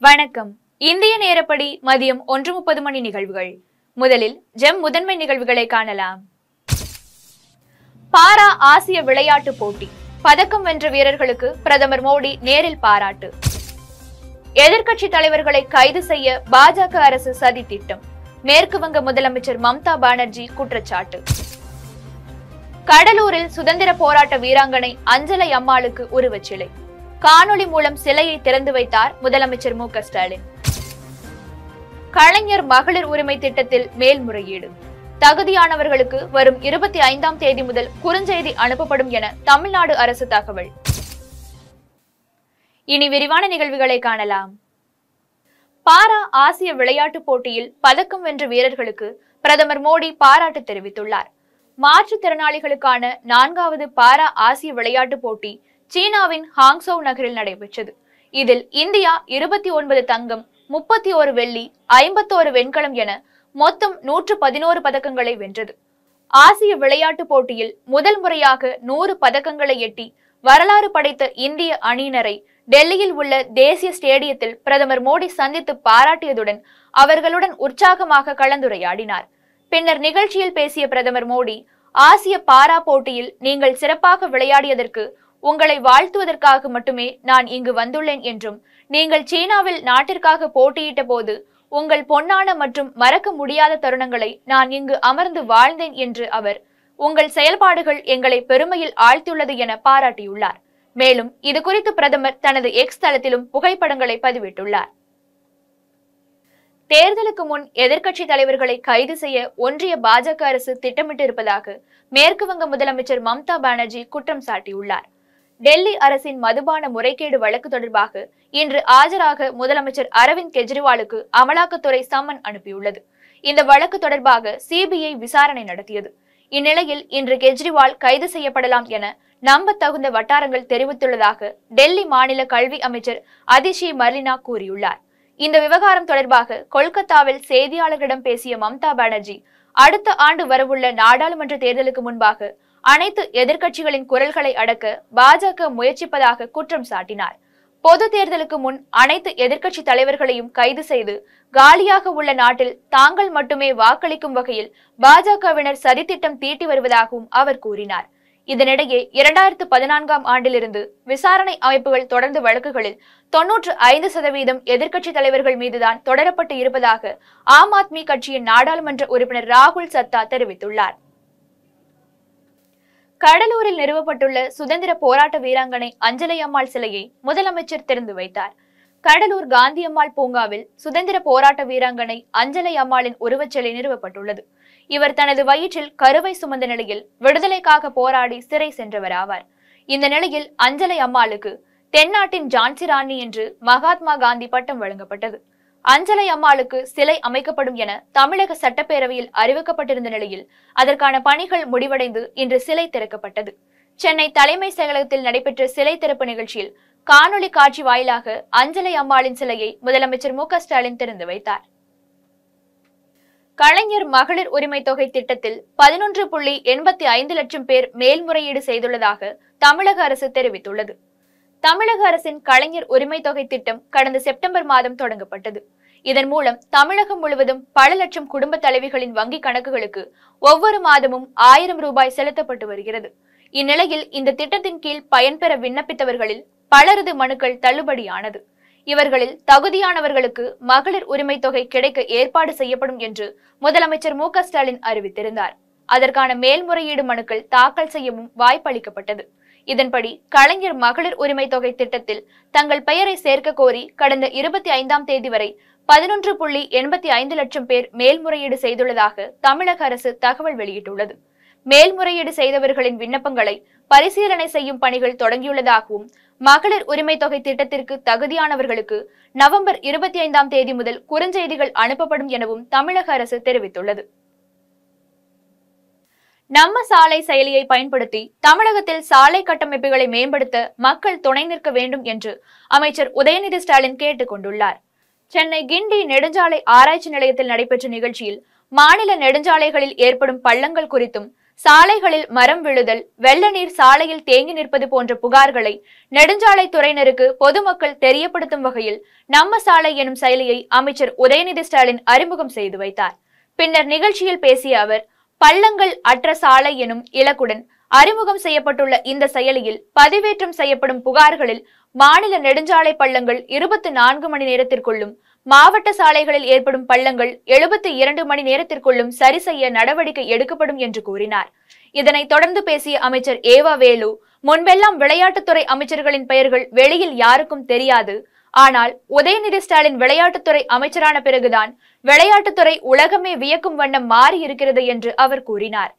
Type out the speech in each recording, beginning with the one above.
வணக்கம் இந்திய நேரப்படி மதியம் ஒன்று முப்பது மணி நிகழ்வுகள் முதலில் ஜெம் முதன்மை நிகழ்வுகளை காணலாம் பாரா ஆசிய விளையாட்டு போட்டி பதக்கம் வென்ற வீரர்களுக்கு பிரதமர் மோடி நேரில் பாராட்டு எதிர்க்கட்சி தலைவர்களை கைது செய்ய பாஜக அரசு சதி திட்டம் மேற்கு வங்க முதலமைச்சர் மம்தா பானர்ஜி குற்றச்சாட்டு கடலூரில் சுதந்திர போராட்ட வீராங்கனை அஞ்சலை அம்மாளுக்கு உருவச்சிலை காணொளி மூலம் சிலையை திறந்து வைத்தார் முதலமைச்சர் மு க ஸ்டாலின் கலைஞர் மகளிர் உரிமை திட்டத்தில் மேல்முறையீடு தகுதியானவர்களுக்கு வரும் இருபத்தி ஐந்தாம் தேதி முதல் குறுஞ்செய்தி அனுப்பப்படும் என தமிழ்நாடு அரசு தகவல் இனி விரிவான நிகழ்வுகளை காணலாம் பாரா ஆசிய விளையாட்டுப் போட்டியில் பதக்கம் வென்ற வீரர்களுக்கு பிரதமர் மோடி பாராட்டு தெரிவித்துள்ளார் மாற்றுத்திறனாளிகளுக்கான நான்காவது பாரா ஆசிய விளையாட்டுப் போட்டி சீனாவின் ஹாங்சோ நகரில் நடைபெற்றது இதில் இந்தியா இருபத்தி ஒன்பது தங்கம் முப்பத்தி ஒரு வெள்ளி ஐம்பத்தோரு வெண்கலம் என மொத்தம் நூற்று பதினோரு பதக்கங்களை வென்றது ஆசிய விளையாட்டுப் போட்டியில் முதல் முறையாக நூறு பதக்கங்களை எட்டி வரலாறு படைத்த இந்திய அணியினரை டெல்லியில் உள்ள தேசிய ஸ்டேடியத்தில் பிரதமர் மோடி சந்தித்து பாராட்டியதுடன் அவர்களுடன் உற்சாகமாக கலந்துரையாடினார் பின்னர் நிகழ்ச்சியில் பேசிய பிரதமர் மோடி ஆசிய பாரா போட்டியில் நீங்கள் சிறப்பாக விளையாடியதற்கு உங்களை வாழ்த்துவதற்காக மட்டுமே நான் இங்கு வந்துள்ளேன் என்றும் நீங்கள் சீனாவில் நாட்டிற்காக போட்டியிட்ட போது உங்கள் பொன்னான மற்றும் மறக்க முடியாத தருணங்களை நான் இங்கு அமர்ந்து வாழ்ந்தேன் என்று அவர் உங்கள் செயல்பாடுகள் எங்களை பெருமையில் ஆழ்த்தியுள்ளது என பாராட்டியுள்ளார் மேலும் இது குறித்து பிரதமர் தனது எக்ஸ் தளத்திலும் புகைப்படங்களை பதிவிட்டுள்ளார் தேர்தலுக்கு முன் எதிர்க்கட்சி தலைவர்களை கைது செய்ய ஒன்றிய பாஜக அரசு திட்டமிட்டிருப்பதாக மேற்கு வங்க முதலமைச்சர் மம்தா பானர்ஜி குற்றம் சாட்டியுள்ளார் டெல்லி அரசின் மதுபான முறைகேடு வழக்கு தொடர்பாக இன்று ஆஜராக முதலமைச்சர் அரவிந்த் கெஜ்ரிவாலுக்கு அமலாக்கத்துறை சம்மன் அனுப்பியுள்ளது இந்த வழக்கு தொடர்பாக சிபிஐ விசாரணை நடத்தியது இந்நிலையில் இன்று கெஜ்ரிவால் கைது செய்யப்படலாம் என நம்பத்தகுந்த வட்டாரங்கள் தெரிவித்துள்ளதாக டெல்லி மாநில கல்வி அமைச்சர் அதிஷி மர்லினா கூறியுள்ளார் இந்த விவகாரம் தொடர்பாக கொல்கத்தாவில் செய்தியாளர்களிடம் பேசிய மம்தா பானர்ஜி அடுத்த ஆண்டு வரவுள்ள நாடாளுமன்ற தேர்தலுக்கு முன்பாக அனைத்து எதிர்க்கட்சிகளின் குரல்களை அடக்க பாஜக முயற்சிப்பதாக குற்றம் சாட்டினார் பொது தேர்தலுக்கு முன் அனைத்து எதிர்க்கட்சி தலைவர்களையும் கைது செய்து காலியாக உள்ள நாட்டில் தாங்கள் மட்டுமே வாக்களிக்கும் வகையில் பாஜகவினர் சதித்திட்டம் தீட்டி வருவதாகவும் அவர் கூறினார் இதனிடையே இரண்டாயிரத்து பதினான்காம் ஆண்டிலிருந்து விசாரணை அமைப்புகள் தொடர்ந்து வழக்குகளில் தொன்னூற்று ஐந்து சதவீதம் எதிர்க்கட்சி தலைவர்கள் மீதுதான் தொடரப்பட்டு இருப்பதாக ஆம் ஆத்மி கட்சியின் நாடாளுமன்ற உறுப்பினர் ராகுல் சத்தா தெரிவித்துள்ளார் கடலூரில் நிறுவப்பட்டுள்ள சுதந்திர போராட்ட வீராங்கனை அஞ்சலை அம்மாள் சிலையை முதலமைச்சர் திறந்து வைத்தார் கடலூர் காந்தியம்மாள் பூங்காவில் சுதந்திர போராட்ட வீராங்கனை அஞ்சலை அம்மாளின் உருவச்சிலை நிறுவப்பட்டுள்ளது இவர் தனது வயிற்றில் கருவை சுமந்த நிலையில் விடுதலைக்காக போராடி சிறை சென்றவர் ஆவார் இந்த நிலையில் அஞ்சலை அம்மாளுக்கு தென்னாட்டின் ஜான்சி ராணி என்று மகாத்மா காந்தி பட்டம் வழங்கப்பட்டது அஞ்சலை அம்மாளுக்கு சிலை அமைக்கப்படும் என தமிழக சட்டப்பேரவையில் அறிவிக்கப்பட்டிருந்த நிலையில் அதற்கான பணிகள் முடிவடைந்து இன்று சிலை திறக்கப்பட்டது சென்னை தலைமை செயலகத்தில் நடைபெற்ற சிலை திறப்பு நிகழ்ச்சியில் காணொளி காட்சி வாயிலாக அஞ்சலை அம்மாளின் சிலையை முதலமைச்சர் மு க ஸ்டாலின் திறந்து வைத்தார் கலைஞர் மகளிர் உரிமை தொகை திட்டத்தில் பதினொன்று புள்ளி எண்பத்தி ஐந்து லட்சம் பேர் மேல்முறையீடு செய்துள்ளதாக தமிழக அரசு தெரிவித்துள்ளது தமிழக அரசின் கலைஞர் உரிமை தொகை திட்டம் கடந்த செப்டம்பர் மாதம் தொடங்கப்பட்டது இதன் மூலம் தமிழகம் முழுவதும் பல லட்சம் குடும்ப தலைவிகளின் வங்கி கணக்குகளுக்கு ஒவ்வொரு மாதமும் ஆயிரம் ரூபாய் செலுத்தப்பட்டு வருகிறது இந்நிலையில் இந்த திட்டத்தின் கீழ் பயன்பெற விண்ணப்பித்தவர்களில் பலரது மனுக்கள் தள்ளுபடியானது இவர்களில் தகுதியானவர்களுக்கு மகளிர் உரிமை தொகை கிடைக்க ஏற்பாடு செய்யப்படும் என்று முதலமைச்சர் மு க ஸ்டாலின் அறிவித்திருந்தார் அதற்கான மேல்முறையீடு மனுக்கள் தாக்கல் செய்யவும் வாய்ப்பளிக்கப்பட்டது இதன்படி கலைஞர் மகளிர் உரிமை தொகை திட்டத்தில் தங்கள் பெயரை சேர்க்க கோரி கடந்த இருபத்தி ஐந்தாம் தேதி வரை பதினொன்று புள்ளி எண்பத்தி ஐந்து லட்சம் பேர் மேல்முறையீடு செய்துள்ளதாக தமிழக அரசு தகவல் வெளியிட்டுள்ளது மேல்முறையீடு செய்தவர்களின் விண்ணப்பங்களை பரிசீலனை செய்யும் பணிகள் தொடங்கியுள்ளதாகவும் மகளிர் உரிமை தொகை திட்டத்திற்கு தகுதியானவர்களுக்கு நவம்பர் இருபத்தி ஐந்தாம் தேதி முதல் குறுஞ்செய்திகள் அனுப்பப்படும் எனவும் தமிழக அரசு தெரிவித்துள்ளது நம்ம சாலை செயலியை பயன்படுத்தி தமிழகத்தில் சாலை கட்டமைப்புகளை மேம்படுத்த மக்கள் துணை நிற்க வேண்டும் என்று அமைச்சர் உதயநிதி ஸ்டாலின் கேட்டுக் கொண்டுள்ளார் சென்னை கிண்டி நெடுஞ்சாலை ஆராய்ச்சி நிலையத்தில் நடைபெற்ற நிகழ்ச்சியில் மாநில நெடுஞ்சாலைகளில் ஏற்படும் பள்ளங்கள் குறித்தும் சாலைகளில் மரம் விழுதல் வெள்ள நீர் சாலையில் தேங்கி நிற்பது போன்ற புகார்களை நெடுஞ்சாலைத்துறையினருக்கு பொதுமக்கள் தெரியப்படுத்தும் வகையில் நம்ம சாலை எனும் செயலியை அமைச்சர் உதயநிதி ஸ்டாலின் அறிமுகம் செய்து வைத்தார் பின்னர் நிகழ்ச்சியில் பேசிய அவர் பள்ளங்கள் அற்ற சாலை எனும் இலக்குடன் அறிமுகம் செய்யப்பட்டுள்ள இந்த செயலியில் பதிவேற்றம் செய்யப்படும் புகார்களில் மாநில நெடுஞ்சாலை பள்ளங்கள் இருபத்தி நான்கு மணி நேரத்திற்குள்ளும் மாவட்ட சாலைகளில் ஏற்படும் பள்ளங்கள் எழுபத்தி இரண்டு மணி நேரத்திற்குள்ளும் சரி செய்ய நடவடிக்கை எடுக்கப்படும் என்று கூறினார் இதனைத் தொடர்ந்து பேசிய அமைச்சர் ஏவா வேலு முன்பெல்லாம் விளையாட்டுத்துறை அமைச்சர்களின் பெயர்கள் வெளியில் யாருக்கும் தெரியாது ஆனால் உதயநிதி ஸ்டாலின் விளையாட்டுத்துறை அமைச்சரான பிறகுதான் விளையாட்டுத்துறை உலகமே வியக்கும் வண்ணம் மாறி இருக்கிறது என்று அவர் கூறினார்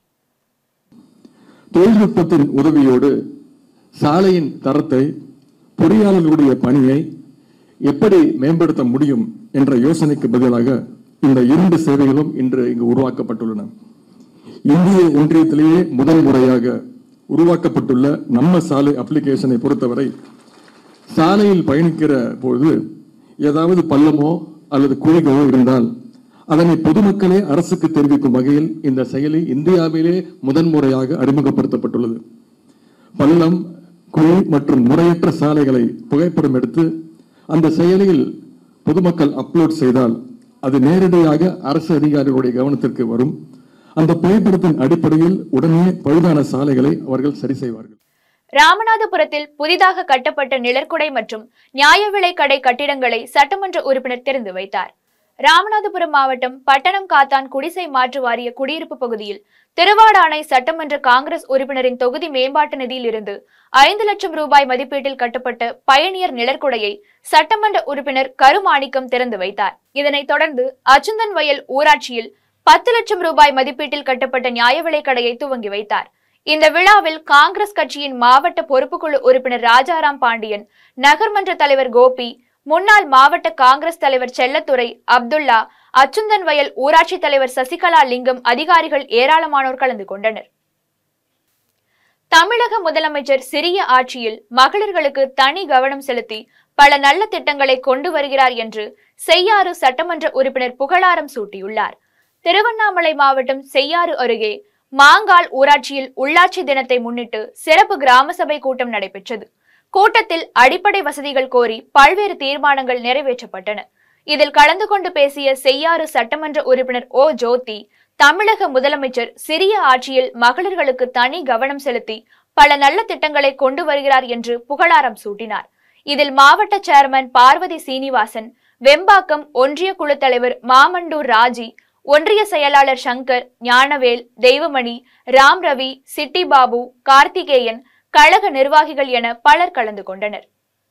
தொழில்நுட்பத்தின் உதவியோடு சாலையின் தரத்தை பொறியாளர்களுடைய பணியை எப்படி மேம்படுத்த முடியும் என்ற யோசனைக்கு பதிலாக இந்த இரண்டு சேவைகளும் இன்று இங்கு உருவாக்கப்பட்டுள்ளன இந்திய ஒன்றியத்திலேயே முதல் முறையாக உருவாக்கப்பட்டுள்ள நம்ம சாலை அப்ளிகேஷனை பொறுத்தவரை சாலையில் பயணிக்கிற பொழுது ஏதாவது பள்ளமோ அல்லது குழிகளோ இருந்தால் அதனை பொதுமக்களே அரசுக்கு தெரிவிக்கும் வகையில் இந்த செயலி இந்தியாவிலே முதன்முறையாக அறிமுகப்படுத்தப்பட்டுள்ளது பள்ளம் குழி மற்றும் முறையற்ற சாலைகளை புகைப்படம் எடுத்து அந்த செயலியில் பொதுமக்கள் அப்லோட் செய்தால் அது நேரடியாக அரசு அதிகாரிகளுடைய கவனத்திற்கு வரும் அந்த புகைப்படத்தின் அடிப்படையில் உடனே பழுதான சாலைகளை அவர்கள் சரி செய்வார்கள் ராமநாதபுரத்தில் புதிதாக கட்டப்பட்ட நிழற்குடை மற்றும் நியாய விலை கடை கட்டிடங்களை சட்டமன்ற உறுப்பினர் திறந்து வைத்தார் ராமநாதபுரம் மாவட்டம் பட்டணம் காத்தான் குடிசை மாற்று வாரிய குடியிருப்பு பகுதியில் திருவாடானை சட்டமன்ற காங்கிரஸ் உறுப்பினரின் தொகுதி மேம்பாட்டு நிதியில் இருந்து ஐந்து லட்சம் ரூபாய் மதிப்பீட்டில் கட்டப்பட்ட பயணியர் நிழற்குடையை சட்டமன்ற உறுப்பினர் கருமாணிக்கம் திறந்து வைத்தார் இதனைத் தொடர்ந்து அச்சுந்தன் வயல் ஊராட்சியில் பத்து லட்சம் ரூபாய் மதிப்பீட்டில் கட்டப்பட்ட நியாய விலை கடையை துவங்கி வைத்தார் இந்த விழாவில் காங்கிரஸ் கட்சியின் மாவட்ட பொறுப்புக்குழு உறுப்பினர் ராஜாராம் பாண்டியன் நகர்மன்ற தலைவர் கோபி முன்னாள் மாவட்ட காங்கிரஸ் தலைவர் செல்லத்துறை அப்துல்லா அச்சுந்தன் வயல் ஊராட்சி தலைவர் சசிகலா லிங்கம் அதிகாரிகள் ஏராளமானோர் கலந்து கொண்டனர் தமிழக முதலமைச்சர் சிறிய ஆட்சியில் மகளிர்களுக்கு தனி கவனம் செலுத்தி பல நல்ல திட்டங்களை கொண்டு வருகிறார் என்று செய்யாறு சட்டமன்ற உறுப்பினர் புகழாரம் சூட்டியுள்ளார் திருவண்ணாமலை மாவட்டம் செய்யாறு அருகே மாங்கால் ஊராட்சியில் உள்ளாட்சி தினத்தை முன்னிட்டு சிறப்பு கிராம சபை கூட்டம் நடைபெற்றது கூட்டத்தில் அடிப்படை வசதிகள் கோரி பல்வேறு தீர்மானங்கள் நிறைவேற்றப்பட்டன இதில் கலந்து கொண்டு பேசிய செய்யாறு சட்டமன்ற உறுப்பினர் ஓ ஜோதி தமிழக முதலமைச்சர் சிறிய ஆட்சியில் மகளிர்களுக்கு தனி கவனம் செலுத்தி பல நல்ல திட்டங்களை கொண்டு வருகிறார் என்று புகழாரம் சூட்டினார் இதில் மாவட்ட சேர்மன் பார்வதி சீனிவாசன் வெம்பாக்கம் ஒன்றிய குழு தலைவர் மாமண்டூர் ராஜி ஒன்றிய செயலாளர் சங்கர் ஞானவேல் தெய்வமணி ராம் ரவி சிட்டி பாபு கார்த்திகேயன் கழக நிர்வாகிகள் என பலர் கலந்து கொண்டனர்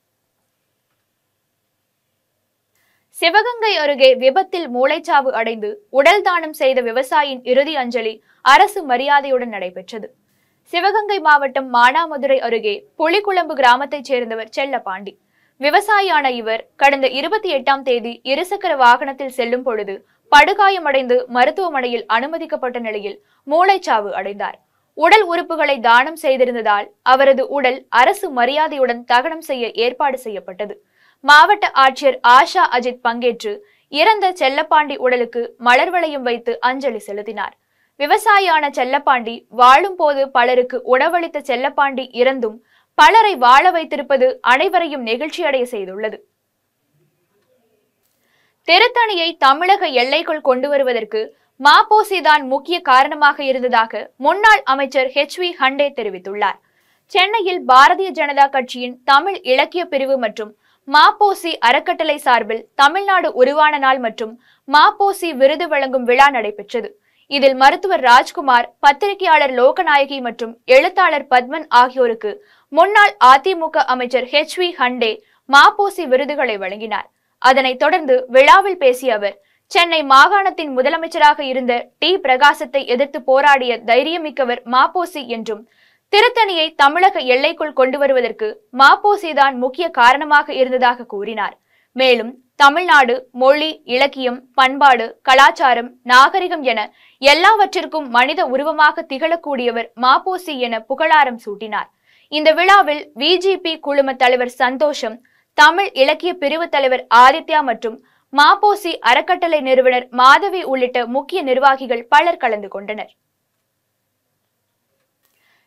சிவகங்கை அருகே விபத்தில் மூளைச்சாவு அடைந்து உடல் தானம் செய்த விவசாயியின் இறுதி அஞ்சலி அரசு மரியாதையுடன் நடைபெற்றது சிவகங்கை மாவட்டம் மானாமதுரை அருகே புலிக்குளம்பு கிராமத்தைச் சேர்ந்தவர் செல்லப்பாண்டி விவசாயியான இவர் கடந்த இருபத்தி எட்டாம் தேதி இருசக்கர வாகனத்தில் செல்லும் பொழுது படுகாயமடைந்து மருத்துவமனையில் அனுமதிக்கப்பட்ட நிலையில் மூளைச்சாவு அடைந்தார் உடல் உறுப்புகளை தானம் செய்திருந்ததால் அவரது உடல் அரசு மரியாதையுடன் தகனம் செய்ய ஏற்பாடு செய்யப்பட்டது மாவட்ட ஆட்சியர் ஆஷா அஜித் பங்கேற்று இறந்த செல்லப்பாண்டி உடலுக்கு மலர் வளையம் வைத்து அஞ்சலி செலுத்தினார் விவசாயியான செல்லப்பாண்டி வாழும் போது பலருக்கு உணவளித்த செல்லப்பாண்டி இறந்தும் பலரை வாழ வைத்திருப்பது அனைவரையும் நெகிழ்ச்சியடைய செய்துள்ளது திருத்தணியை தமிழக எல்லைக்குள் கொண்டு வருவதற்கு மாப்போசிதான் முக்கிய காரணமாக இருந்ததாக முன்னாள் அமைச்சர் ஹெச் வி ஹண்டே தெரிவித்துள்ளார் சென்னையில் பாரதிய ஜனதா கட்சியின் தமிழ் இலக்கிய பிரிவு மற்றும் மாப்போசி அறக்கட்டளை சார்பில் தமிழ்நாடு உருவான நாள் மற்றும் மாப்போசி விருது வழங்கும் விழா நடைபெற்றது இதில் மருத்துவர் ராஜ்குமார் பத்திரிகையாளர் லோகநாயகி மற்றும் எழுத்தாளர் பத்மன் ஆகியோருக்கு முன்னாள் அதிமுக அமைச்சர் ஹெச் வி ஹண்டே மாப்போசி விருதுகளை வழங்கினார் அதனைத் தொடர்ந்து விழாவில் பேசிய அவர் சென்னை மாகாணத்தின் முதலமைச்சராக இருந்த டி பிரகாசத்தை எதிர்த்து போராடிய தைரியமிக்கவர் மாப்போசி என்றும் திருத்தணியை தமிழக எல்லைக்குள் கொண்டு வருவதற்கு மாப்போசிதான் முக்கிய காரணமாக இருந்ததாக கூறினார் மேலும் தமிழ்நாடு மொழி இலக்கியம் பண்பாடு கலாச்சாரம் நாகரிகம் என எல்லாவற்றிற்கும் மனித உருவமாக திகழக்கூடியவர் மாப்போசி என புகழாரம் சூட்டினார் இந்த விழாவில் விஜிபி குழும தலைவர் சந்தோஷம் தமிழ் இலக்கிய பிரிவு தலைவர் ஆதித்யா மற்றும் மாப்போசி அறக்கட்டளை நிறுவனர் மாதவி உள்ளிட்ட முக்கிய நிர்வாகிகள் பலர் கலந்து கொண்டனர்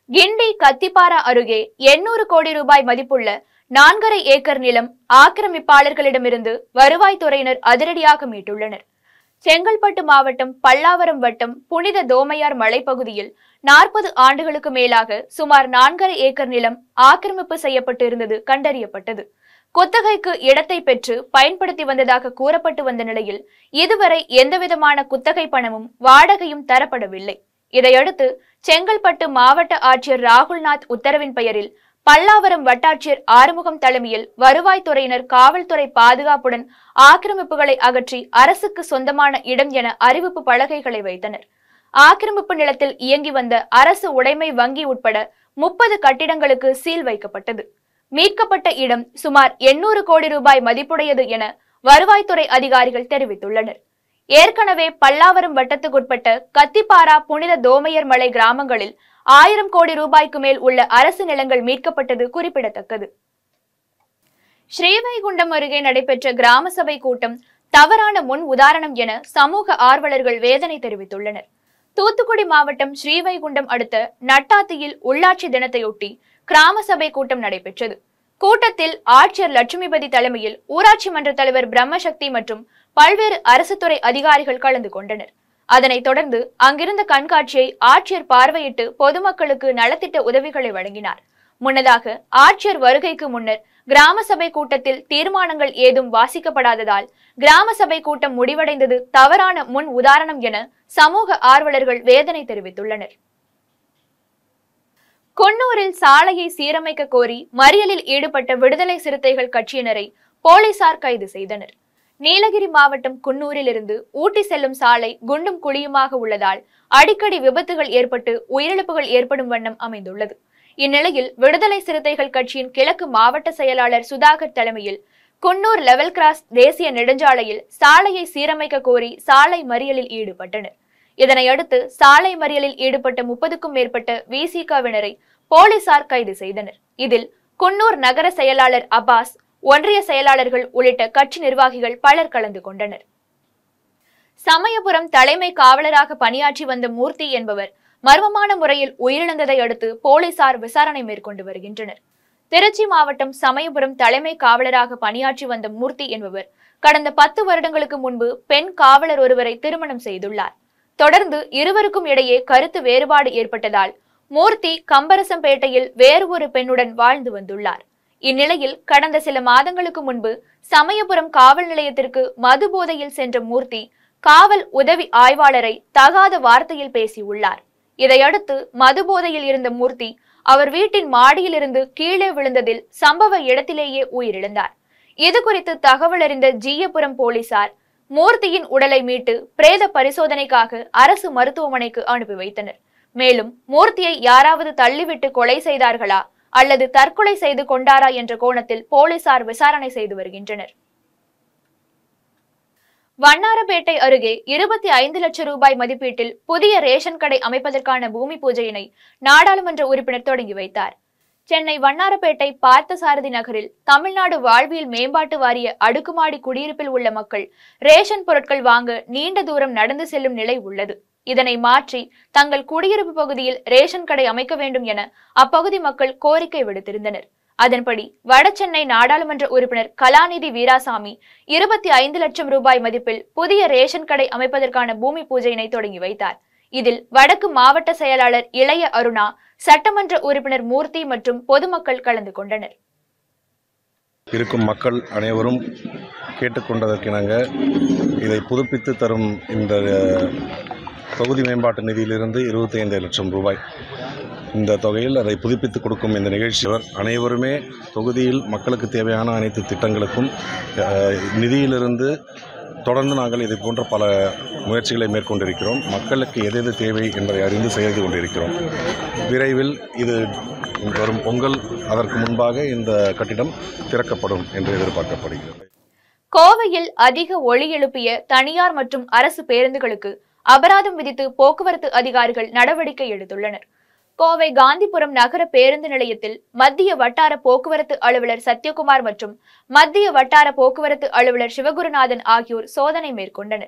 கிண்டி கத்திப்பாரா அருகே எண்ணூறு கோடி ரூபாய் மதிப்புள்ள நான்கரை ஏக்கர் நிலம் ஆக்கிரமிப்பாளர்களிடமிருந்து வருவாய்த்துறையினர் அதிரடியாக மீட்டுள்ளனர் செங்கல்பட்டு மாவட்டம் பல்லாவரம் வட்டம் புனித தோமையார் மலைப்பகுதியில் நாற்பது ஆண்டுகளுக்கு மேலாக சுமார் நான்கரை ஏக்கர் நிலம் ஆக்கிரமிப்பு செய்யப்பட்டு இருந்தது கண்டறியப்பட்டது குத்தகைக்கு இடத்தை பெற்று பயன்படுத்தி வந்ததாக கூறப்பட்டு வந்த நிலையில் இதுவரை எந்தவிதமான குத்தகை பணமும் வாடகையும் தரப்படவில்லை இதையடுத்து செங்கல்பட்டு மாவட்ட ஆட்சியர் ராகுல்நாத் உத்தரவின் பெயரில் பல்லாவரம் வட்டாட்சியர் ஆறுமுகம் தலைமையில் வருவாய்த்துறையினர் காவல்துறை பாதுகாப்புடன் ஆக்கிரமிப்புகளை அகற்றி அரசுக்கு சொந்தமான இடம் என அறிவிப்பு பலகைகளை வைத்தனர் ஆக்கிரமிப்பு நிலத்தில் இயங்கி வந்த அரசு உடைமை வங்கி உட்பட முப்பது கட்டிடங்களுக்கு சீல் வைக்கப்பட்டது மீட்கப்பட்ட இடம் சுமார் எண்ணூறு கோடி ரூபாய் மதிப்புடையது என வருவாய்த்துறை அதிகாரிகள் தெரிவித்துள்ளனர் ஏற்கனவே பல்லாவரம் வட்டத்துக்குட்பட்ட கத்திப்பாரா புனித தோமையர் மலை கிராமங்களில் ஆயிரம் கோடி ரூபாய்க்கு மேல் உள்ள அரசு நிலங்கள் மீட்கப்பட்டது குறிப்பிடத்தக்கது ஸ்ரீவைகுண்டம் அருகே நடைபெற்ற கிராம சபை கூட்டம் தவறான முன் உதாரணம் என சமூக ஆர்வலர்கள் வேதனை தெரிவித்துள்ளனர் தூத்துக்குடி மாவட்டம் ஸ்ரீவைகுண்டம் அடுத்த நட்டாத்தியில் உள்ளாட்சி தினத்தையொட்டி கிராம சபை கூட்டம் நடைபெற்றது கூட்டத்தில் ஆட்சியர் லட்சுமிபதி தலைமையில் ஊராட்சி மன்ற தலைவர் பிரம்மசக்தி மற்றும் பல்வேறு அரசு துறை அதிகாரிகள் கலந்து கொண்டனர் அதனைத் தொடர்ந்து அங்கிருந்த கண்காட்சியை ஆட்சியர் பார்வையிட்டு பொதுமக்களுக்கு நலத்திட்ட உதவிகளை வழங்கினார் முன்னதாக ஆட்சியர் வருகைக்கு முன்னர் கிராம சபை கூட்டத்தில் தீர்மானங்கள் ஏதும் வாசிக்கப்படாததால் கிராம சபை கூட்டம் முடிவடைந்தது தவறான முன் உதாரணம் என சமூக ஆர்வலர்கள் வேதனை தெரிவித்துள்ளனர் குன்னூரில் சாலையை சீரமைக்க கோரி மறியலில் ஈடுபட்ட விடுதலை சிறுத்தைகள் கட்சியினரை போலீசார் கைது செய்தனர் நீலகிரி மாவட்டம் குன்னூரில் இருந்து ஊட்டி செல்லும் சாலை குண்டும் குழியுமாக உள்ளதால் அடிக்கடி விபத்துகள் ஏற்பட்டு உயிரிழப்புகள் ஏற்படும் வண்ணம் அமைந்துள்ளது இந்நிலையில் விடுதலை சிறுத்தைகள் கட்சியின் கிழக்கு மாவட்ட செயலாளர் சுதாகர் தலைமையில் குன்னூர் லெவல் கிராஸ் தேசிய நெடுஞ்சாலையில் சாலையை சீரமைக்க கோரி சாலை மறியலில் ஈடுபட்டனர் இதனையடுத்து சாலை மறியலில் ஈடுபட்ட முப்பதுக்கும் மேற்பட்ட விசிகவினரை போலீசார் கைது செய்தனர் இதில் குன்னூர் நகர செயலாளர் அப்பாஸ் ஒன்றிய செயலாளர்கள் உள்ளிட்ட கட்சி நிர்வாகிகள் பலர் கலந்து கொண்டனர் சமயபுரம் தலைமை காவலராக பணியாற்றி வந்த மூர்த்தி என்பவர் மர்மமான முறையில் உயிரிழந்ததை அடுத்து போலீசார் விசாரணை மேற்கொண்டு வருகின்றனர் திருச்சி மாவட்டம் சமயபுரம் தலைமை காவலராக பணியாற்றி வந்த மூர்த்தி என்பவர் கடந்த பத்து வருடங்களுக்கு முன்பு பெண் காவலர் ஒருவரை திருமணம் செய்துள்ளார் தொடர்ந்து இருவருக்கும் இடையே கருத்து வேறுபாடு ஏற்பட்டதால் மூர்த்தி கம்பரசம்பேட்டையில் வேறு ஒரு பெண்ணுடன் வாழ்ந்து வந்துள்ளார் இந்நிலையில் கடந்த சில மாதங்களுக்கு முன்பு சமயபுரம் காவல் நிலையத்திற்கு மது போதையில் சென்ற மூர்த்தி காவல் உதவி ஆய்வாளரை தகாத வார்த்தையில் பேசியுள்ளார் இதையடுத்து மது போதையில் இருந்த மூர்த்தி அவர் வீட்டின் மாடியிலிருந்து கீழே விழுந்ததில் சம்பவ இடத்திலேயே உயிரிழந்தார் இது குறித்து தகவல் அறிந்த ஜீயபுரம் போலீசார் மூர்த்தியின் உடலை மீட்டு பிரேத பரிசோதனைக்காக அரசு மருத்துவமனைக்கு அனுப்பி வைத்தனர் மேலும் மூர்த்தியை யாராவது தள்ளிவிட்டு கொலை செய்தார்களா அல்லது தற்கொலை செய்து கொண்டாரா என்ற கோணத்தில் போலீசார் விசாரணை செய்து வருகின்றனர் வண்ணாரப்பேட்டை அருகே இருபத்தி ஐந்து லட்சம் ரூபாய் மதிப்பீட்டில் புதிய ரேஷன் கடை அமைப்பதற்கான பூமி பூஜையினை நாடாளுமன்ற உறுப்பினர் தொடங்கி வைத்தார் சென்னை வண்ணாரப்பேட்டை பார்த்தசாரதி நகரில் தமிழ்நாடு வாழ்வியல் மேம்பாட்டு வாரிய அடுக்குமாடி குடியிருப்பில் உள்ள மக்கள் ரேஷன் பொருட்கள் வாங்க நீண்ட தூரம் நடந்து செல்லும் நிலை உள்ளது இதனை மாற்றி தங்கள் குடியிருப்பு பகுதியில் ரேஷன் கடை அமைக்க வேண்டும் என அப்பகுதி மக்கள் கோரிக்கை விடுத்திருந்தனர் அதன்படி வடசென்னை நாடாளுமன்ற உறுப்பினர் கலாநிதி வீராசாமி இருபத்தி ஐந்து லட்சம் ரூபாய் மதிப்பில் புதிய ரேஷன் கடை அமைப்பதற்கான பூமி பூஜையினை தொடங்கி வைத்தார் இதில் வடக்கு மாவட்ட செயலாளர் இளைய அருணா சட்டமன்ற உறுப்பினர் மூர்த்தி மற்றும் பொதுமக்கள் கலந்து கொண்டனர் இருக்கும் மக்கள் அனைவரும் கேட்டுக்கொண்டதற்கிணங்க இதை புதுப்பித்து தரும் இந்த அஹ், தொகுதி மேம்பாட்டு நிதியிலிருந்து இருபத்தி ஐந்து லட்சம் ரூபாய் இந்த தொகையில் அதை புதுப்பித்து கொடுக்கும் இந்த நிகழ்ச்சியவர் அனைவருமே தொகுதியில் மக்களுக்கு தேவையான அனைத்து திட்டங்களுக்கும் அஹ், நிதியிலிருந்து தொடர்ந்து நாங்கள் இதை போன்ற பல முயற்சிகளை மேற்கொண்டிருக்கிறோம் மக்களுக்கு எது எது தேவை என்பதை அறிந்து செய்து கொண்டிருக்கிறோம் விரைவில் இது வரும் பொங்கல் அதற்கு முன்பாக இந்த கட்டிடம் திறக்கப்படும் என்று எதிர்பார்க்கப்படுகிறது கோவையில் அதிக ஒலி எழுப்பிய தனியார் மற்றும் அரசு பேருந்துகளுக்கு அபராதம் விதித்து போக்குவரத்து அதிகாரிகள் நடவடிக்கை எடுத்துள்ளனர் கோவை காந்திபுரம் நகர பேருந்து நிலையத்தில் மத்திய வட்டார போக்குவரத்து அலுவலர் சத்யகுமார் மற்றும் மத்திய வட்டார போக்குவரத்து அலுவலர் சிவகுருநாதன் ஆகியோர் சோதனை மேற்கொண்டனர்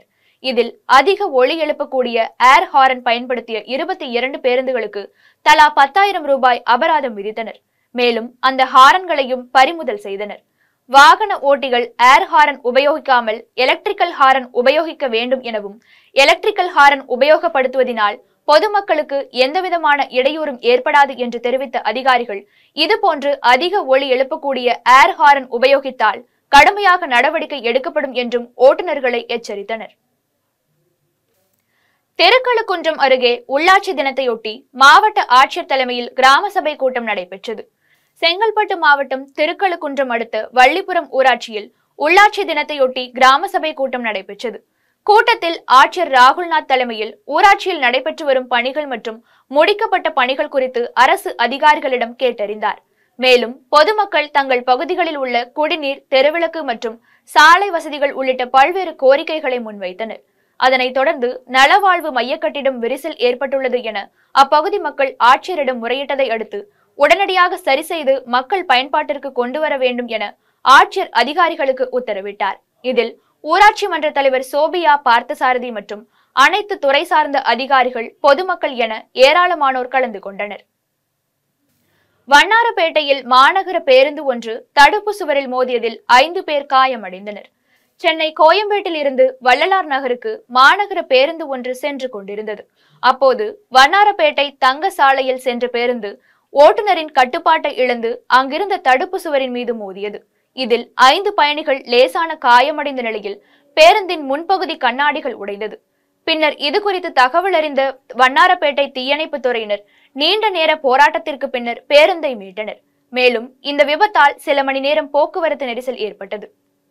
இதில் அதிக ஒளி எழுப்பக்கூடிய ஏர் ஹாரன் பயன்படுத்திய இருபத்தி இரண்டு பேருந்துகளுக்கு தலா பத்தாயிரம் ரூபாய் அபராதம் விதித்தனர் மேலும் அந்த ஹாரன்களையும் பறிமுதல் செய்தனர் வாகன ஓட்டிகள் ஏர் ஹாரன் உபயோகிக்காமல் எலக்ட்ரிக்கல் ஹாரன் உபயோகிக்க வேண்டும் எனவும் எலக்ட்ரிக்கல் ஹாரன் உபயோகப்படுத்துவதினால் பொதுமக்களுக்கு எந்தவிதமான இடையூறும் ஏற்படாது என்று தெரிவித்த அதிகாரிகள் இதுபோன்று அதிக ஒளி எழுப்பக்கூடிய ஏர் ஹாரன் உபயோகித்தால் கடுமையாக நடவடிக்கை எடுக்கப்படும் என்றும் ஓட்டுநர்களை எச்சரித்தனர் திருக்கழுக்குன்றம் அருகே உள்ளாட்சி தினத்தையொட்டி மாவட்ட ஆட்சியர் தலைமையில் கிராம சபை கூட்டம் நடைபெற்றது செங்கல்பட்டு மாவட்டம் திருக்கழுக்குன்றம் அடுத்த வள்ளிபுரம் ஊராட்சியில் உள்ளாட்சி தினத்தையொட்டி கிராம சபை கூட்டம் நடைபெற்றது கூட்டத்தில் ஆட்சியர் ராகுல்நாத் தலைமையில் ஊராட்சியில் நடைபெற்று வரும் பணிகள் மற்றும் முடிக்கப்பட்ட பணிகள் குறித்து அரசு அதிகாரிகளிடம் கேட்டறிந்தார் மேலும் பொதுமக்கள் தங்கள் பகுதிகளில் உள்ள குடிநீர் தெருவிளக்கு மற்றும் சாலை வசதிகள் உள்ளிட்ட பல்வேறு கோரிக்கைகளை முன்வைத்தனர் அதனைத் தொடர்ந்து நலவாழ்வு மைய கட்டிடம் விரிசல் ஏற்பட்டுள்ளது என அப்பகுதி மக்கள் ஆட்சியரிடம் முறையிட்டதை அடுத்து உடனடியாக சரி செய்து மக்கள் பயன்பாட்டிற்கு கொண்டு வர வேண்டும் என ஆட்சியர் அதிகாரிகளுக்கு உத்தரவிட்டார் இதில் ஊராட்சி மன்ற தலைவர் சோபியா பார்த்தசாரதி மற்றும் அனைத்து துறை சார்ந்த அதிகாரிகள் பொதுமக்கள் என ஏராளமானோர் கலந்து கொண்டனர் வண்ணாரப்பேட்டையில் மாநகர பேருந்து ஒன்று தடுப்பு சுவரில் மோதியதில் ஐந்து பேர் காயமடைந்தனர் சென்னை கோயம்பேட்டில் இருந்து வள்ளலார் நகருக்கு மாநகர பேருந்து ஒன்று சென்று கொண்டிருந்தது அப்போது வண்ணாரப்பேட்டை தங்க சாலையில் சென்ற பேருந்து ஓட்டுநரின் கட்டுப்பாட்டை இழந்து அங்கிருந்த தடுப்பு சுவரின் மீது மோதியது இதில் ஐந்து பயணிகள் லேசான காயமடைந்த நிலையில் பேருந்தின் முன்பகுதி கண்ணாடிகள் உடைந்தது பின்னர் இது குறித்து தகவல் அறிந்த வண்ணாரப்பேட்டை தீயணைப்பு துறையினர் நீண்ட நேர போராட்டத்திற்கு பின்னர் பேருந்தை மீட்டனர் மேலும் இந்த விபத்தால் சில மணி நேரம் போக்குவரத்து நெரிசல் ஏற்பட்டது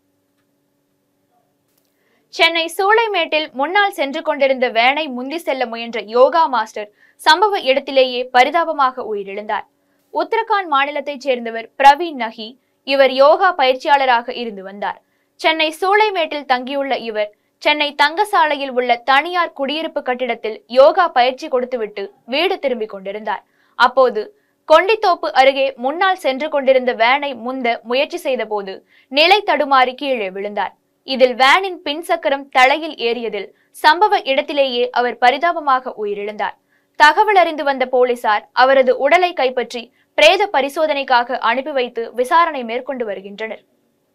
சென்னை சூளைமேட்டில் முன்னால் சென்று கொண்டிருந்த வேனை முந்தி செல்ல முயன்ற யோகா மாஸ்டர் சம்பவ இடத்திலேயே பரிதாபமாக உயிரிழந்தார் உத்தரகாண்ட் மாநிலத்தைச் சேர்ந்தவர் பிரவீன் நஹி இவர் யோகா பயிற்சியாளராக இருந்து வந்தார் சென்னை சூளைமேட்டில் தங்கியுள்ள இவர் சென்னை தங்கசாலையில் உள்ள தனியார் குடியிருப்பு கட்டிடத்தில் யோகா பயிற்சி கொடுத்துவிட்டு வீடு திரும்பிக் கொண்டிருந்தார் அப்போது கொண்டித்தோப்பு அருகே முன்னால் சென்று கொண்டிருந்த வேனை முந்த முயற்சி செய்தபோது நிலை தடுமாறி கீழே விழுந்தார் இதில் வேனின் பின் சக்கரம் தலையில் ஏறியதில் சம்பவ இடத்திலேயே அவர் பரிதாபமாக உயிரிழந்தார் தகவல் அறிந்து வந்த போலீசார் அவரது உடலை கைப்பற்றி பிரேத பரிசோதனைக்காக அனுப்பி வைத்து விசாரணை மேற்கொண்டு வருகின்றனர்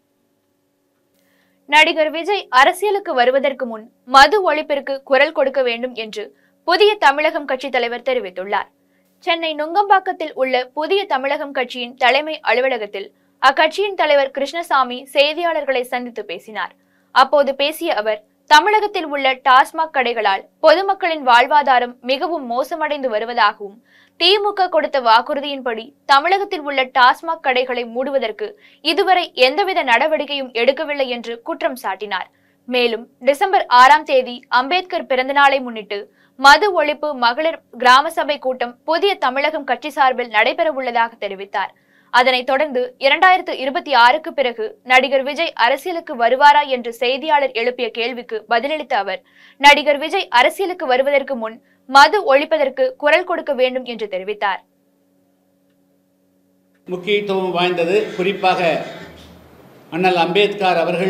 நடிகர் விஜய் அரசியலுக்கு வருவதற்கு முன் மது ஒழிப்பிற்கு குரல் கொடுக்க வேண்டும் என்று புதிய தமிழகம் கட்சி தலைவர் தெரிவித்துள்ளார் சென்னை நுங்கம்பாக்கத்தில் உள்ள புதிய தமிழகம் கட்சியின் தலைமை அலுவலகத்தில் அக்கட்சியின் தலைவர் கிருஷ்ணசாமி செய்தியாளர்களை சந்தித்து பேசினார் அப்போது பேசிய அவர் தமிழகத்தில் உள்ள டாஸ்மாக் கடைகளால் பொதுமக்களின் வாழ்வாதாரம் மிகவும் மோசமடைந்து வருவதாகவும் திமுக கொடுத்த வாக்குறுதியின்படி தமிழகத்தில் உள்ள டாஸ்மாக் கடைகளை மூடுவதற்கு இதுவரை எந்தவித நடவடிக்கையும் எடுக்கவில்லை என்று குற்றம் சாட்டினார் மேலும் டிசம்பர் ஆறாம் தேதி அம்பேத்கர் பிறந்தநாளை முன்னிட்டு மது ஒழிப்பு மகளிர் கிராம சபை கூட்டம் புதிய தமிழகம் கட்சி சார்பில் நடைபெற உள்ளதாக தெரிவித்தார் அதனைத் தொடர்ந்து இரண்டாயிரத்து இருபத்தி ஆறுக்கு பிறகு நடிகர் விஜய் அரசியலுக்கு வருவாரா என்று செய்தியாளர் எழுப்பிய கேள்விக்கு பதிலளித்த அவர் நடிகர் விஜய் அரசியலுக்கு வருவதற்கு முன் மது ஒழிப்பதற்கு குரல் கொடுக்க வேண்டும் என்று தெரிவித்தார் முக்கியத்துவம் வாய்ந்தது குறிப்பாக அண்ணல் அம்பேத்கர் அவர்கள்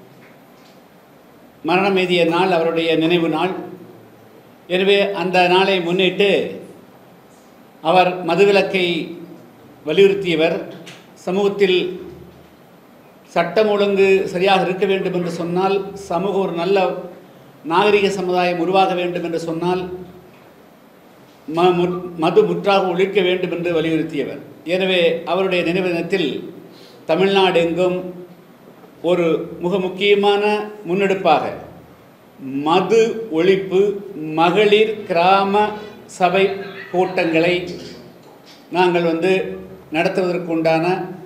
மரணம் எய்திய நாள் அவருடைய நினைவு நாள் எனவே அந்த நாளை முன்னிட்டு அவர் மதுவிலக்கை வலியுறுத்தியவர் சமூகத்தில் சட்டம் ஒழுங்கு சரியாக இருக்க வேண்டும் என்று சொன்னால் சமூக ஒரு நல்ல நாகரிக சமுதாயம் உருவாக வேண்டும் என்று சொன்னால் ம மு- மது முற்றாக ஒழிக்க வேண்டும் என்று வலியுறுத்தியவர் எனவே அவருடைய நினைவு தினத்தில் தமிழ்நாடு எங்கும் ஒரு மிக முக்கியமான முன்னெடுப்பாக மது ஒழிப்பு மகளிர் கிராம சபை கூட்டங்களை நாங்கள் வந்து நடத்துவதற்குண்டான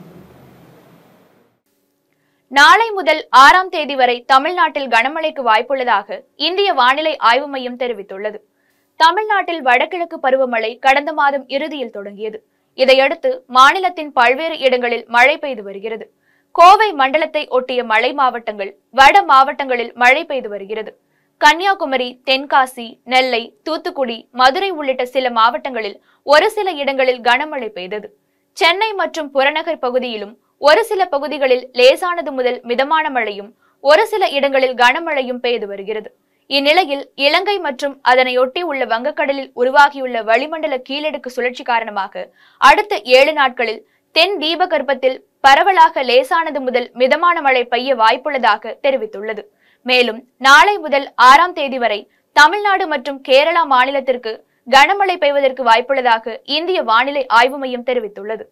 நாளை முதல் ஆறாம் தேதி வரை தமிழ்நாட்டில் கனமழைக்கு வாய்ப்புள்ளதாக இந்திய வானிலை ஆய்வு மையம் தெரிவித்துள்ளது தமிழ்நாட்டில் வடகிழக்கு பருவமழை கடந்த மாதம் இறுதியில் தொடங்கியது இதையடுத்து மாநிலத்தின் பல்வேறு இடங்களில் மழை பெய்து வருகிறது கோவை மண்டலத்தை ஒட்டிய மலை மாவட்டங்கள் வட மாவட்டங்களில் மழை பெய்து வருகிறது கன்னியாகுமரி தென்காசி நெல்லை தூத்துக்குடி மதுரை உள்ளிட்ட சில மாவட்டங்களில் ஒரு சில இடங்களில் கனமழை பெய்தது சென்னை மற்றும் புறநகர் பகுதியிலும் ஒரு சில பகுதிகளில் லேசானது முதல் மிதமான மழையும் ஒரு சில இடங்களில் கனமழையும் பெய்து வருகிறது இந்நிலையில் இலங்கை மற்றும் அதனையொட்டி உள்ள வங்கக்கடலில் உருவாகியுள்ள வளிமண்டல கீழடுக்கு சுழற்சி காரணமாக அடுத்த ஏழு நாட்களில் தென் தீபகற்பத்தில் பரவலாக லேசானது முதல் மிதமான மழை பெய்ய வாய்ப்புள்ளதாக தெரிவித்துள்ளது மேலும் நாளை முதல் ஆறாம் தேதி வரை தமிழ்நாடு மற்றும் கேரளா மாநிலத்திற்கு கனமழை பெய்வதற்கு வாய்ப்புள்ளதாக இந்திய வானிலை ஆய்வு மையம் தெரிவித்துள்ளது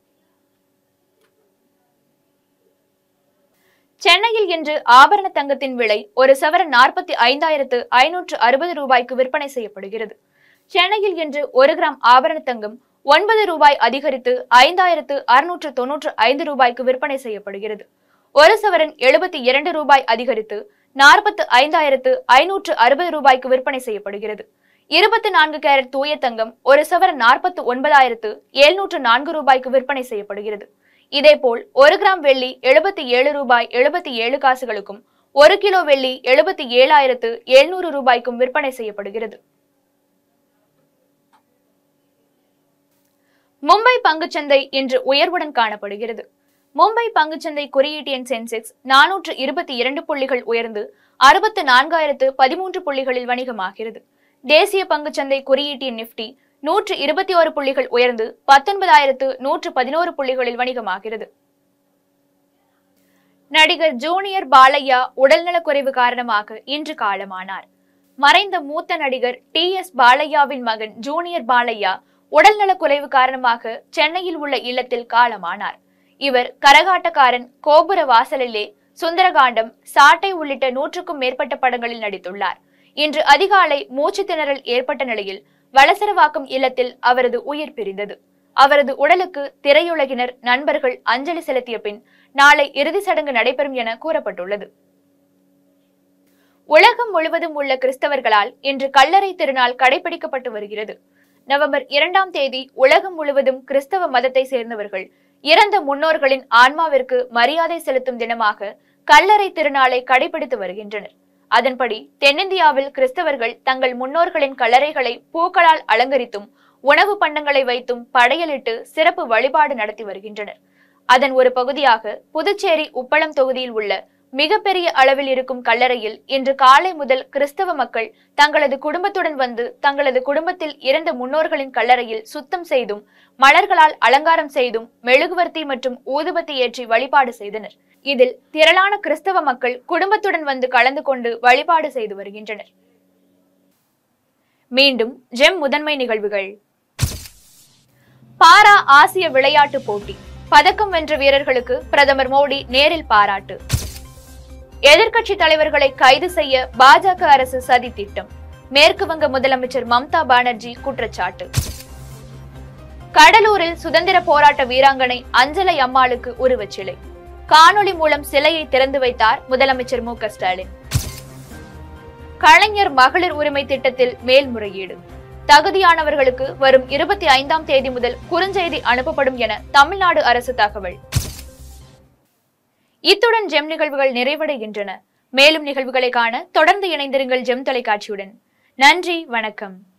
சென்னையில் இன்று ஆபரண தங்கத்தின் விலை ஒரு சவரன் நாற்பத்தி ஐந்தாயிரத்து ஐநூற்று அறுபது ரூபாய்க்கு விற்பனை செய்யப்படுகிறது சென்னையில் இன்று ஒரு கிராம் ஆபரண தங்கம் ஒன்பது ரூபாய் அதிகரித்து ஐந்தாயிரத்து அறுநூற்று தொன்னூற்று ஐந்து ரூபாய்க்கு விற்பனை செய்யப்படுகிறது ஒரு சவரன் எழுபத்தி இரண்டு ரூபாய் அதிகரித்து நாற்பத்து ஐந்தாயிரத்து ஐநூற்று அறுபது ரூபாய்க்கு விற்பனை செய்யப்படுகிறது இருபத்தி நான்கு கேரட் தூய தங்கம் ஒரு சவரன் நாற்பத்து ஒன்பதாயிரத்து எழுநூற்று நான்கு ரூபாய்க்கு விற்பனை செய்யப்படுகிறது இதேபோல் ஒரு கிராம் வெள்ளி எழுபத்தி ஏழு ரூபாய் எழுபத்தி ஏழு காசுகளுக்கும் ஒரு கிலோ வெள்ளி எழுபத்தி ஏழாயிரத்து எழுநூறு ரூபாய்க்கும் விற்பனை செய்யப்படுகிறது மும்பை பங்குச்சந்தை இன்று உயர்வுடன் காணப்படுகிறது மும்பை பங்குச்சந்தை குறியீட்டு எண் சென்செக்ஸ் நானூற்று இருபத்தி இரண்டு புள்ளிகள் உயர்ந்து அறுபத்து நான்காயிரத்து பதிமூன்று புள்ளிகளில் வணிகமாகிறது தேசிய பங்குச்சந்தை குறியீட்டு எண் நிப்டி நூற்று இருபத்தி ஒரு புள்ளிகள் உயர்ந்து பத்தொன்பதாயிரத்து நூற்று பதினோரு புள்ளிகளில் வணிகமாகிறது நடிகர் ஜூனியர் பாலையா உடல்நலக்குறைவு காரணமாக இன்று காலமானார் மறைந்த மூத்த நடிகர் டி எஸ் பாலையாவின் மகன் ஜூனியர் பாலையா உடல்நலக்குறைவு காரணமாக சென்னையில் உள்ள இல்லத்தில் காலமானார் இவர் கரகாட்டக்காரன் கோபுர வாசலிலே சுந்தரகாண்டம் சாட்டை உள்ளிட்ட நூற்றுக்கும் மேற்பட்ட படங்களில் நடித்துள்ளார் இன்று அதிகாலை மூச்சு திணறல் ஏற்பட்ட நிலையில் வளசரவாக்கம் இல்லத்தில் அவரது உயிர் பிரிந்தது அவரது உடலுக்கு திரையுலகினர் நண்பர்கள் அஞ்சலி செலுத்திய பின் நாளை இறுதி சடங்கு நடைபெறும் என கூறப்பட்டுள்ளது உலகம் முழுவதும் உள்ள கிறிஸ்தவர்களால் இன்று கல்லறை திருநாள் கடைபிடிக்கப்பட்டு வருகிறது நவம்பர் இரண்டாம் தேதி உலகம் முழுவதும் கிறிஸ்தவ மதத்தை சேர்ந்தவர்கள் இறந்த முன்னோர்களின் ஆன்மாவிற்கு மரியாதை செலுத்தும் தினமாக கல்லறை திருநாளை கடைபிடித்து வருகின்றனர் அதன்படி தென்னிந்தியாவில் கிறிஸ்தவர்கள் தங்கள் முன்னோர்களின் கல்லறைகளை பூக்களால் அலங்கரித்தும் உணவு பண்டங்களை வைத்தும் படையலிட்டு சிறப்பு வழிபாடு நடத்தி வருகின்றனர் அதன் ஒரு பகுதியாக புதுச்சேரி உப்பளம் தொகுதியில் உள்ள மிகப்பெரிய அளவில் இருக்கும் கல்லறையில் இன்று காலை முதல் கிறிஸ்தவ மக்கள் தங்களது குடும்பத்துடன் வந்து தங்களது குடும்பத்தில் இறந்த முன்னோர்களின் கல்லறையில் சுத்தம் செய்தும் மலர்களால் அலங்காரம் செய்தும் மெழுகுவர்த்தி மற்றும் ஊதுபத்தி ஏற்றி வழிபாடு செய்தனர் இதில் திரளான கிறிஸ்தவ மக்கள் குடும்பத்துடன் வந்து கலந்து கொண்டு வழிபாடு செய்து வருகின்றனர் மீண்டும் ஜெம் முதன்மை நிகழ்வுகள் பாரா ஆசிய விளையாட்டு போட்டி பதக்கம் வென்ற வீரர்களுக்கு பிரதமர் மோடி நேரில் பாராட்டு எதிர்க்கட்சி தலைவர்களை கைது செய்ய பாஜக அரசு சதி திட்டம் மேற்கு வங்க முதலமைச்சர் மம்தா பானர்ஜி குற்றச்சாட்டு கடலூரில் சுதந்திர போராட்ட வீராங்கனை அஞ்சலை அம்மாளுக்கு உருவச்சிலை காணொளி மூலம் சிலையை திறந்து வைத்தார் முதலமைச்சர் மு க ஸ்டாலின் கலைஞர் மகளிர் உரிமை திட்டத்தில் மேல்முறையீடு தகுதியானவர்களுக்கு வரும் இருபத்தி ஐந்தாம் தேதி முதல் குறுஞ்செய்தி அனுப்பப்படும் என தமிழ்நாடு அரசு தகவல் இத்துடன் ஜெம் நிகழ்வுகள் நிறைவடைகின்றன மேலும் நிகழ்வுகளை காண தொடர்ந்து இணைந்திருங்கள் ஜெம் தொலைக்காட்சியுடன் நன்றி வணக்கம்